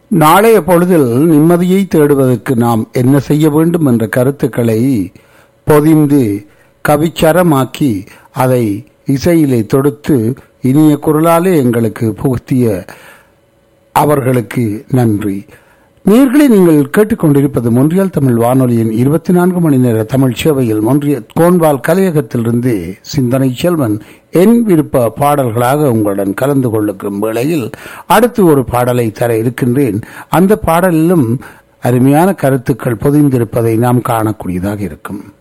நாளைய பொழுதில் நிம்மதியை தேடுவதற்கு நாம் என்ன செய்ய வேண்டும் என்ற கருத்துக்களை பொதிந்து கவிச்சரமாக்கி அதை இசையிலே தொடுத்து இனிய குரலாலே எங்களுக்கு புகுத்திய அவர்களுக்கு நன்றி நேர்களை நீங்கள் கேட்டுக்கொண்டிருப்பது மொன்றியல் தமிழ் வானொலியின் இருபத்தி நான்கு மணி நேர தமிழ் சேவையில் மொன்றிய கோன்வால் கலையகத்திலிருந்து சிந்தனை செல்வன் என் விருப்ப பாடல்களாக உங்களுடன் கலந்து கொள்ளும் வேளையில் அடுத்து ஒரு பாடலை தர இருக்கின்றேன் அந்த பாடலிலும் அருமையான கருத்துக்கள் பொதிந்திருப்பதை நாம் காணக்கூடியதாக இருக்கும்